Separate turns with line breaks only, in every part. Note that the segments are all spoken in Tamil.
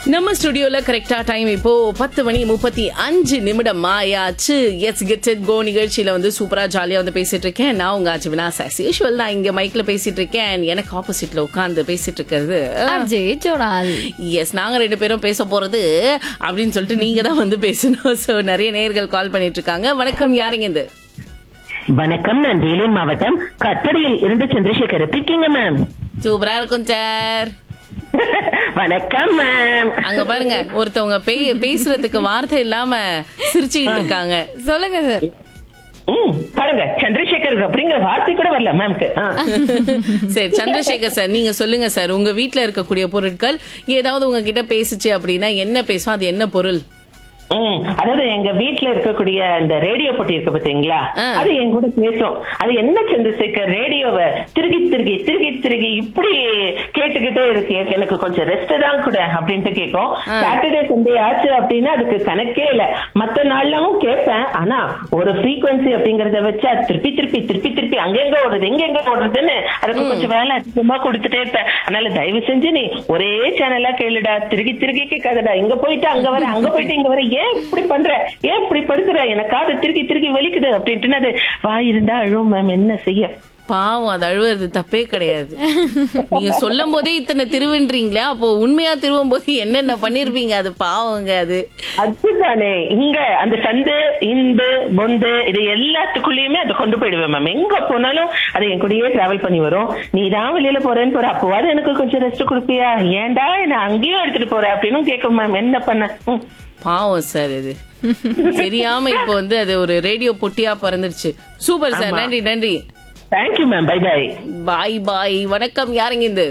நம்ம ஸ்டுடியோல கரெக்டா டைம் இப்போ பத்து மணி முப்பத்தி அஞ்சு நிமிடம் ஆயாச்சு எஸ் கெட் செட் கோ நிகழ்ச்சியில வந்து சூப்பரா ஜாலியா வந்து பேசிட்டு இருக்கேன் நான் உங்க ஆச்சு வினாஸ் as usual நான் இங்க மைக்ல பேசிட்டு இருக்கேன் எனக்கு ஆப்போசிட்ல உட்கார்ந்து பேசிட்டு இருக்கிறது
அஜய் ஜோடால்
எஸ் நாங்க ரெண்டு பேரும் பேச போறது அப்படின்னு சொல்லிட்டு நீங்க தான் வந்து பேசணும் சோ நிறைய நேயர்கள் கால் பண்ணிட்டு இருக்காங்க வணக்கம் யாருங்க இது
வணக்கம் நான் வேலூர் மாவட்டம் கட்டடையில் இருந்து சந்திரசேகர் இருக்கீங்க மேம்
சூப்பரா இருக்கும் சார்
வணக்கம் மேம்
அங்க பாருங்க ஒருத்தவங்க பே- பேசுறதுக்கு வார்த்தை இல்லாம சிரிச்சுக்கிட்டு இருக்காங்க
சொல்லுங்க சார்
ம், பாருங்க சந்திரசேகர் அப்படிங்கிற வார்த்தை கூட வரல மேம்க்கு ஆ.
சரி சந்திரசேகர் சார் நீங்க சொல்லுங்க சார் உங்க வீட்ல இருக்கக்கூடிய பொருட்கள் ஏதாவது உங்ககிட்ட பேசுச்சு அப்படின்னா என்ன பேசும் அது என்ன பொருள்
ம், அதாவது எங்க வீட்ல இருக்கக்கூடிய அந்த ரேடியோ பொட்டி இருக்கு பாத்தீங்களா
ஆ.
அது என் கூட பேசும் அது என்ன சந்திரசேகர் ரேடியோவை திருகி திருகி திருகி திருகி இப்படி கேட்டுக்கிட்டே இருக்கு எனக்கு கொஞ்சம் ரெஸ்ட் தான் கூட அப்படின்ட்டு கேட்கும் சாட்டர்டே சண்டே ஆச்சு அப்படின்னா அதுக்கு கணக்கே இல்ல மத்த நாள்லாம் கேட்பேன் ஆனா ஒரு ஃப்ரீக்வன்சி அப்படிங்கறத வச்சு அது திருப்பி திருப்பி திருப்பி திருப்பி அங்கெங்க ஓடுறது எங்க எங்க ஓடுறதுன்னு அதுக்கு கொஞ்சம் வேலை அதிகமா கொடுத்துட்டே இருப்பேன் அதனால தயவு செஞ்சு நீ ஒரே சேனலா கேளுடா திருகி திருகி கேட்காதடா இங்க போயிட்டு அங்க வர அங்க போயிட்டு இங்க வர ஏன் இப்படி பண்ற ஏன் இப்படி படுத்துற எனக்கு காது திருக்கி திருக்கி வலிக்குது அப்படின்ட்டு அது வாய் இருந்தா அழுவும் மேம் என்ன செய்ய
பாவம் அது அழுவுறது தப்பே கிடையாது நீங்க சொல்லும் போதே இத்தனை திருவுன்றீங்களா அப்போ உண்மையா திருவும் போது என்னென்ன பண்ணிருப்பீங்க அது பாவங்க அது
அதுதானே இங்க அந்த சந்து இந்து பொந்து இது எல்லாத்துக்குள்ளயுமே அதை கொண்டு போயிடுவேன் மேம் எங்க போனாலும் அது என் கூடயே டிராவல் பண்ணி வரும் நீ தான் வெளியில போறேன்னு போற அப்போவாது எனக்கு கொஞ்சம் ரெஸ்ட் கொடுப்பியா ஏன்டா என்ன அங்கேயும் எடுத்துட்டு போற அப்படின்னு கேட்கும் மேம் என்ன பண்ண ம்.
பாவம் சார் இது தெரியாம இப்போ வந்து அது ஒரு ரேடியோ பொட்டியா பறந்துருச்சு சூப்பர் சார் நன்றி நன்றி
thank you ma'am bye bye
bye bye வணக்கம் யாருங்க இது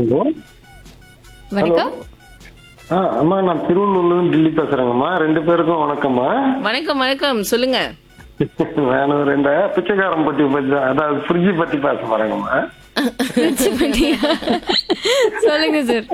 வணக்கம்
ஆ அம்மா நான் திருவள்ளூர்ல இருந்து டில்லி பேசுறேங்கம்மா ரெண்டு பேருக்கும் வணக்கம்மா
வணக்கம் வணக்கம் சொல்லுங்க
நான் ரெண்டு பிச்சைக்காரன் பத்தி பத்தி தான், அதாவது ஃப்ரிட்ஜ் பத்தி பேச போறேங்கம்மா
சொல்லுங்க சார்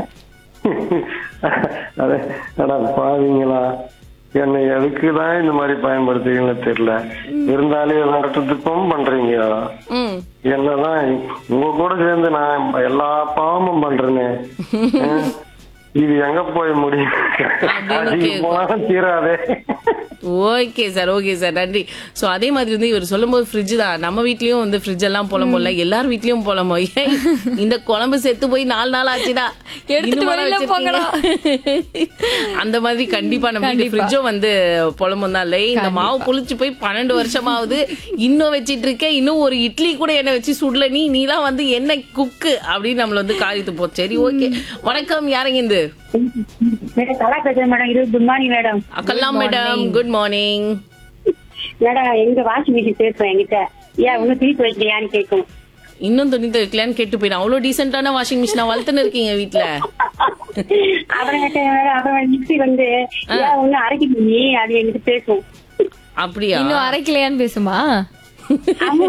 அது அடா பாவீங்களா என்னை எதுக்குதான் இந்த மாதிரி பயன்படுத்துவீங்களோ தெரியல இருந்தாலும் எல்லாத்துக்கும் பண்றீங்க
ம்
என்னதான் உங்க கூட சேர்ந்து நான் எல்லா பாவமும் பண்றேனே ம். இது எங்க போய் முடியும் அதிக போனாலும் தீராதே
ஓகே சார் ஓகே சார் நன்றி சோ அதே மாதிரி வந்து இவர் சொல்லும்போது ஃப்ரிட்ஜ் தான் நம்ம வீட்லயும் வந்து ஃப்ரிட்ஜ் எல்லாம் புலம்போல எல்லார் வீட்லயும் புலம்போ ஏய், இந்த குழம்பு செத்து போய் நாலு நாள் ஆச்சுடா
எடுத்துட்டு
இன்னுமா
வெளியில
வச்சிருக்கீங்க? அந்த மாதிரி கண்டிப்பா நம்ம வீட்டு ஃப்ரிட்ஜும் வந்து புலம்பும் தான் இல்லை இந்த மாவு புளிச்சு போய் பன்னெண்டு வருஷமாவது இன்னும் வச்சிட்டு இருக்கேன் இன்னும் ஒரு இட்லி கூட என்ன வச்சு சுடல நீ நீலாம் வந்து என்ன குக்கு அப்படின்னு நம்மள வந்து காரியத்து போ சரி ஓகே வணக்கம் யாருங்க இந்த
மேடம் கலா பேசுறேன் மேடம் இது குட் மார்னிங் மேடம்
அக்கல்லாம் மேடம் குட் மார்னிங்
மேடம் எங்க வாஷிங் மிஷின் பேசுறேன் என்கிட்ட ஏன் ஒன்னும் திருப்பி வைக்கலையான்னு கேட்கும்
இன்னும் துணி துவைக்கலான்னு கேட்டு போயிடும் அவ்வளவு டீசென்டான வாஷிங் மிஷினா வளர்த்துன்னு இருக்கீங்க வீட்ல
அப்புறம் கேட்டேன் மேடம் அப்புறம் மிக்சி வந்து ஏன் ஒண்ணு அரைக்கணும் நீ அது என்கிட்ட பேசும்
அப்படியா
இன்னும் அரைக்கலையான்னு பேசுமா
ஆமா.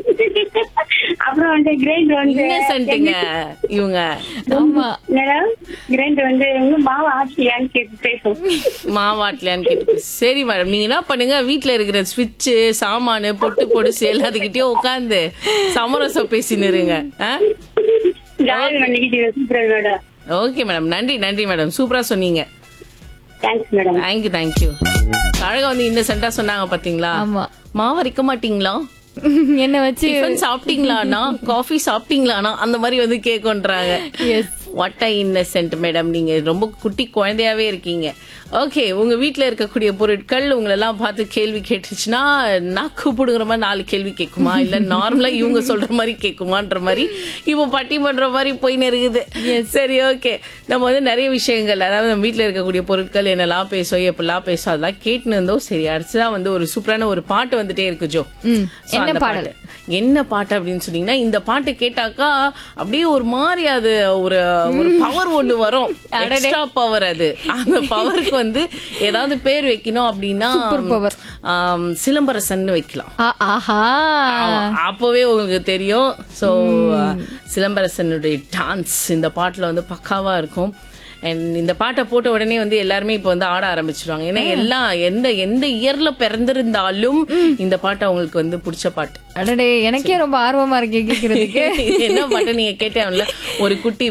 அப்புறம் வந்து கிரைண்டர் வந்து
இன்னசென்ட்டுங்க இவங்க
ஆமா
மேடம் கிரைண்டர் வந்து இன்னும் மாவு ஆச்சியான்னு கேட்டு பேசும்
மாவாட்டலையான்னு கேட்டு போய், சரி மேடம் நீங்க என்ன பண்ணுங்க வீட்ல இருக்கிற ஸ்விட்ச் சாமானு பொட்டு பொடுசு எல்லாத்துக்கிட்டயும் உட்காந்து சமரசம் பேசின்னு இருங்க
ஜாயின் பண்ணிக்கிட்டு சூப்பர் மேடம்
ஓகே மேடம் நன்றி நன்றி மேடம் சூப்பரா சொன்னீங்க
தேங்க்ஸ் மேடம்
தேங்க்யூ தேங்க்யூ அழகா வந்து இந்த சென்டா சொன்னாங்க பாத்தீங்களா
ஆமா
மாவு அரைக்க மாட்டீங்களா
என்ன வச்சு
டிஃபன் சாப்பிட்டீங்களாண்ணா காஃபி சாப்பிட்டீங்களாண்ணா அந்த மாதிரி வந்து கேக்குன்றாங்க
yes
what a innocent madam நீங்க ரொம்ப குட்டி குழந்தையாவே இருக்கீங்க ஓகே உங்க வீட்ல இருக்கக்கூடிய பொருட்கள் உங்களெல்லாம் பார்த்து கேள்வி கேட்டுச்சுன்னா நாக்கு புடுங்குற மாதிரி நாலு கேள்வி கேட்குமா இல்ல நார்மலா இவங்க சொல்ற மாதிரி கேட்குமான்ற மாதிரி இப்போ பட்டி பண்ற மாதிரி போயின்னு இருக்குது சரி ஓகே நம்ம வந்து நிறைய விஷயங்கள் அதாவது நம்ம வீட்ல இருக்கக்கூடிய பொருட்கள் என்னெல்லாம் பேசும் எப்படிலாம் பேசும் அதெல்லாம் கேட்டுன்னு இருந்தோம் சரி அடுத்ததான் வந்து ஒரு சூப்பரான ஒரு பாட்டு வந்துட்டே இருக்கு ஜோ
ம்.
So,
என்ன
அந்த
பாடல்?
பாட்டு. என்ன பாட்டு அப்படின்னு சொன்னீங்கன்னா இந்த பாட்டு கேட்டாக்கா அப்படியே ஒரு மாதிரி அது ஒரு ஒரு பவர் ஒண்ணு வரும் எக்ஸ்ட்ரா பவர் அது அந்த பவருக்கு வந்து ஏதாவது பேர் வைக்கணும் அப்படின்னா
power.
ஆம், சிலம்பரசன் வைக்கலாம்
ஆ, ஆஹா
ஆமா, அப்பவே உங்களுக்கு தெரியும் சோ சிலம்பரசனுடைய டான்ஸ் இந்த பாட்டுல வந்து பக்காவா இருக்கும் அண்ட் இந்த பாட்டை போட்ட உடனே வந்து எல்லாருமே இப்ப வந்து ஆட ஆரம்பிச்சிருவாங்க ஏன்னா எல்லாம் எந்த எந்த இயர்ல பிறந்திருந்தாலும் இந்த பாட்டு அவங்களுக்கு வந்து பிடிச்ச பாட்டு
அடடே எனக்கே ரொம்ப ஆர்வமா இருக்கு கேக்குறதுக்கு
என்ன பாட்டு நீங்க கேட்டேன்ல ஒரு குட்டி